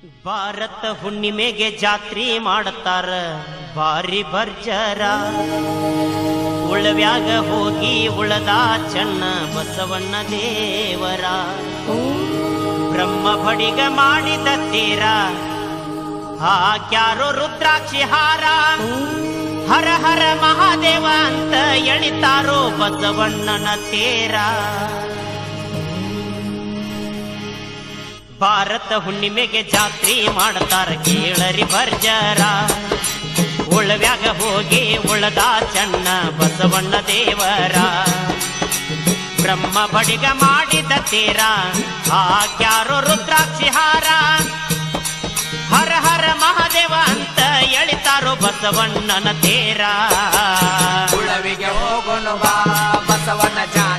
ಭಾರತ ಹುಣ್ಣಿಮೆಗೆ ಜಾತ್ರಿ ಮಾಡತಾರ ಬಾರಿ ಭರ್ಜರ ಉಳವ್ಯಾಗ ಹೋಗಿ ಉಳದ ಚನ್ನ ಬಸವಣ್ಣ ದೇವರ ಬ್ರಹ್ಮ ಬಡಿಗ ಮಾಡಿದ ತೀರ ಹಾಕ್ಯಾರೋ ರುದ್ರಾಕ್ಷಿ ಹಾರ ಹರ ಹರ ಮಹಾದೇವ ಅಂತ ಎಳಿತಾರೋ ಬಸವಣ್ಣನ ತೇರ ಭಾರತ ಹುಣ್ಣಿಮೆಗೆ ಜಾತ್ರಿ ಮಾಡ್ತಾರ ಕೇಳರಿ ಭರ್ಜರ ಉಳವ್ಯಾಗ ಹೋಗಿ ಉಳದ ಚನ್ನ ಬಸವಣ್ಣ ದೇವರ ಬ್ರಹ್ಮ ಬಡಿಗ ಮಾಡಿದ ತೀರ ಹಾಕ್ಯಾರೋ ರುದ್ರಾಕ್ಷಿ ಹಾರ ಹರ ಹರ ಮಹಾದೇವ ಅಂತ ಎಳಿತಾರೋ ಬಸವಣ್ಣನ ತೇರ ಉಳವಿಗೆ ಹೋಗೋಣ ಬಾ ಬಸವನ ಜಾತ್ರೆ